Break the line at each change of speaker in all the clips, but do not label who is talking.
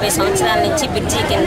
యాభై సంవత్సరాల నుంచి బ్రిడ్జి కింద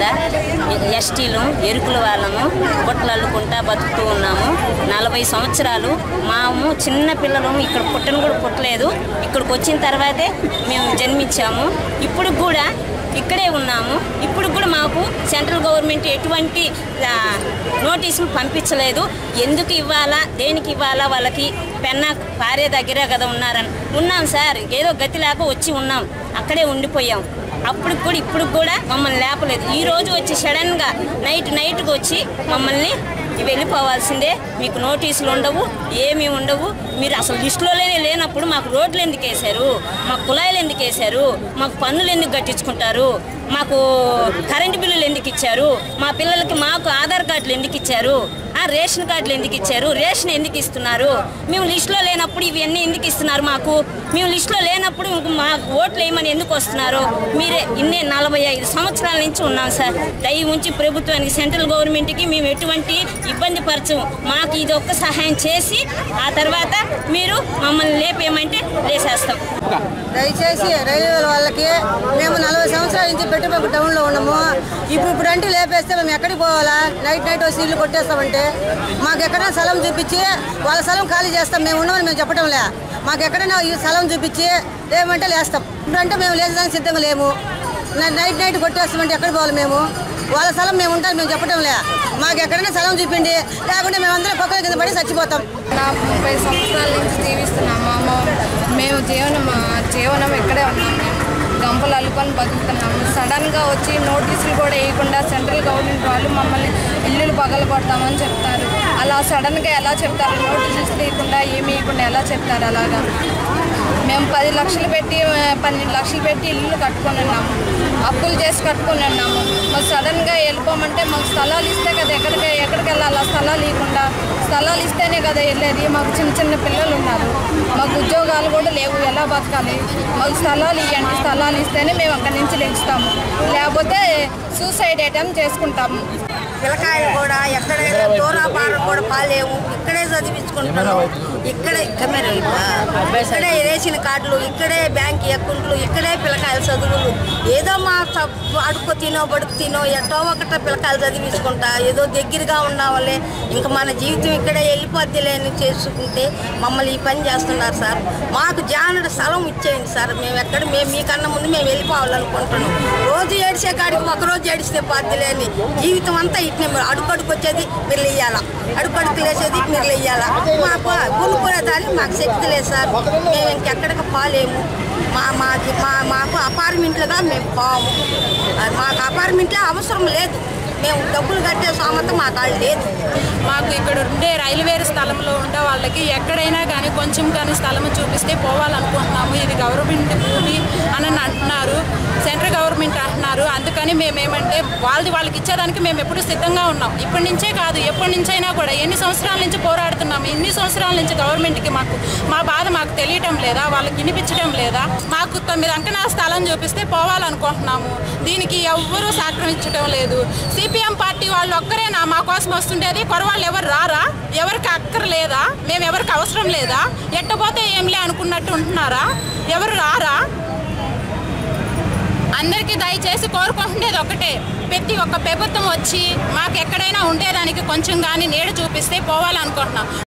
ఎస్టీలు ఎరుకుల వాళ్ళము బుట్టలు అల్లుకుంటా బతుకుతూ ఉన్నాము నలభై సంవత్సరాలు మాము చిన్న పిల్లలు ఇక్కడ పుట్టను కూడా పుట్టలేదు ఇక్కడికి వచ్చిన తర్వాతే మేము జన్మించాము ఇప్పుడు కూడా ఇక్కడే ఉన్నాము ఇప్పుడు కూడా మాకు సెంట్రల్ గవర్నమెంట్ ఎటువంటి ఆ, నోటీసులు పంపించలేదు ఎందుకు ఇవ్వాలా దేనికి ఇవ్వాలా వాళ్ళకి పెన్నా భార్య దగ్గరే కదా ఉన్నారని ఉన్నాం సార్ ఏదో గతి లేక వచ్చి ఉన్నాం అక్కడే ఉండిపోయాం అప్పుడు కూడా ఇప్పుడు కూడా మమ్మల్ని లేపలేదు ఈ రోజు వచ్చి సడన్గా నైట్ నైట్కి వచ్చి మమ్మల్ని వెళ్ళిపోవాల్సిందే మీకు నోటీసులు ఉండవు ఏమీ ఉండవు మీరు అసలు లిస్టులోనే లేనప్పుడు మాకు రోడ్లు ఎందుకు వేశారు మాకు కుళాయిలు ఎందుకు వేశారు మాకు పన్నులు ఎందుకు కట్టించుకుంటారు మాకు కరెంటు బిల్లులు ఎందుకు ఇచ్చారు మా పిల్లలకి మాకు ఆధార్ కార్డులు ఎందుకు ఇచ్చారు ఆ రేషన్ కార్డులు ఎందుకు ఇచ్చారు రేషన్ ఎందుకు ఇస్తున్నారు మేము లిస్టులో లేనప్పుడు ఇవన్నీ ఎందుకు ఇస్తున్నారు మాకు మేము లిస్టులో లేనప్పుడు ఇంక మాకు ఓట్లు వేయమని ఎందుకు వస్తున్నారు మీరే ఇన్నే నలభై ఐదు సంవత్సరాల నుంచి ఉన్నాం సార్ దయ ఉంచి ప్రభుత్వానికి సెంట్రల్ గవర్నమెంట్కి మేము ఎటువంటి ఇబ్బంది పరచము మాకు ఇది ఒక్క సహాయం చేసి ఆ తర్వాత మీరు మమ్మల్ని లేపేయమంటే లేసేస్తాం
దయచేసి రైల్వే వాళ్ళకి మేము నలభై సంవత్సరాల నుంచి పెట్టుబడి టౌన్లో ఉన్నాము ఇప్పుడు ఇప్పుడు అంటే లేపేస్తే మేము ఎక్కడికి పోవాలా నైట్ నైట్ వచ్చి ఇల్లు కొట్టేస్తామంటే మాకు ఎక్కడైనా స్థలం చూపించి వాళ్ళ స్థలం ఖాళీ చేస్తాం మేము ఉన్నామని మేము చెప్పడం లే మాకు ఎక్కడైనా ఈ స్థలం చూపించి లేమంటే లేస్తాం ఇప్పుడంటే మేము లేచడానికి సిద్ధంగా లేము నై- నైట్ నైట్ కొట్టేస్తామంటే ఎక్కడ పోవాలి మేము వాళ్ళ స్థలం మేము ఉంటాం మేము చెప్పడం లే మాకు ఎక్కడైనా స్థలం చూపిండి లేకుంటే మేమందరం పక్కన కింద పడి చచ్చిపోతాం
నా ముప్పై సంవత్సరాల నుంచి జీవిస్తున్నాము అమ్మ మేము జీవనం జీవనం ఇక్కడే ఉన్నాం మేము గంపలు అల్లుకొని బతుకుతున్నాము సడన్గా వచ్చి నోటీసులు కూడా వేయకుండా సెంట్రల్ గవర్నమెంట్ వాళ్ళు మమ్మల్ని ఇల్లులు పగల కొడతామని చెప్తారు అలా సడన్గా ఎలా చెప్తారు నోటీసులు తీయకుండా ఏమి ఇవ్వకుండా ఎలా చెప్తారు అలాగా మేము పది లక్షలు పెట్టి ఆ, పన్నెండు లక్షలు పెట్టి ఇల్లు కట్టుకొని ఉన్నాము అప్పులు చేసి కట్టుకొని ఉన్నాము మాకు సడన్గా వెళ్ళిపోమంటే మాకు స్థలాలు ఇస్తే కదా ఎక్కడికి ఎక్కడికి వెళ్ళాలి ఆ స్థలాలు ఇవ్వకుండా స్థలాలు ఇస్తేనే కదా వెళ్ళేది మాకు చిన్న చిన్న పిల్లలు ఉన్నారు మాకు ఉద్యోగాలు కూడా లేవు ఎలా బతకాలి మాకు స్థలాలు ఇవ్వండి స్థలాలు ఇస్తేనే మేము అక్కడి నుంచి లెగుస్తాము లేకపోతే సూసైడ్ ఐటమ్ చేసుకుంటాము
పిల్లకాయలు కూడా ఎక్కడైనా దూరాపారం కూడా పాలేవు ఇక్కడే చదివించుకుంటున్నాం ఇక్కడే కెమెరా ఇక్కడే రేషన్ కార్డులు ఇక్కడే బ్యాంక్ అకౌంట్లు ఇక్కడే పిల్లకాయల చదువులు ఏదో మా స- అడుక్కు తినో బడుకు తినో ఎట్టో ఒకట పిల్లకాయలు చదివించుకుంటా ఏదో దగ్గరగా ఉన్నావాలే ఇంకా మన జీవితం ఇక్కడే వెళ్ళిపోద్దిలే అని చేసుకుంటే మమ్మల్ని ఈ పని చేస్తున్నారు సార్ మాకు జానుడు స్థలం ఇచ్చేయండి సార్ మేము ఎక్కడ మేము మీకన్నా ముందు మేము వెళ్ళిపోవాలనుకుంటున్నాం రోజు ఏడిసే కాడికి ఒక రోజు ఏడిస్తే పోద్దిలే అని జీవితం అంతా ఇట్నే మీరు అడుగడుకు వచ్చేది మీరు వెయ్యాలా అడుగడుకు లేచేది మీరు వెయ్యాలా మాకు కొనుక్కునే దానికి మాకు శక్తి లేదు సార్ మేము ఇంకెక్కడికి పోలేము మా మాకి మా మాకు అపార్ట్మెంట్లుగా మేము పోము అది మాకు అపార్ట్మెంట్లో అవసరం లేదు మేము డబ్బులు కట్టే సామర్థ్యం మా కాళ్ళు లేదు
మాకు ఇక్కడ ఉండే రైల్వే స్థలంలో ఉండే వాళ్ళకి ఎక్కడైనా కానీ కొంచెం కానీ స్థలం చూపిస్తే పోవాలనుకుంటున్నాము ఇది గవర్నమెంట్ భూమి అని అంటున్నారు సెంట్రల్ గవర్నమెంట్ అంటున్నారు అందుకని మేమేమంటే వాళ్ళది వాళ్ళకి ఇచ్చేదానికి మేము ఎప్పుడు సిద్ధంగా ఉన్నాం ఇప్పటి నుంచే కాదు ఎప్పటి నుంచైనా కూడా ఎన్ని సంవత్సరాల నుంచి పోరాడుతున్నాము ఎన్ని సంవత్సరాల నుంచి గవర్నమెంట్కి మాకు మా బాధ మాకు తెలియటం లేదా వాళ్ళకి వినిపించడం లేదా మాకు తొమ్మిది అంకణా స్థలం చూపిస్తే పోవాలనుకుంటున్నాము దీనికి ఎవ్వరూ సహకరించడం లేదు సిపిఎం పార్టీ వాళ్ళు ఒక్కరేనా మా కోసం వస్తుండేది కొరవాళ్ళు ఎవరు రారా ఎవరికి అక్కర్లేదా మేము ఎవరికి అవసరం లేదా ఎట్టపోతే ఏంలే అనుకున్నట్టు ఉంటున్నారా ఎవరు రారా అందరికీ దయచేసి కోరుకుంటున్నది ఒకటే ప్రతి ఒక్క ప్రభుత్వం వచ్చి మాకు ఎక్కడైనా ఉండేదానికి కొంచెం కానీ నీడ చూపిస్తే పోవాలనుకుంటున్నాం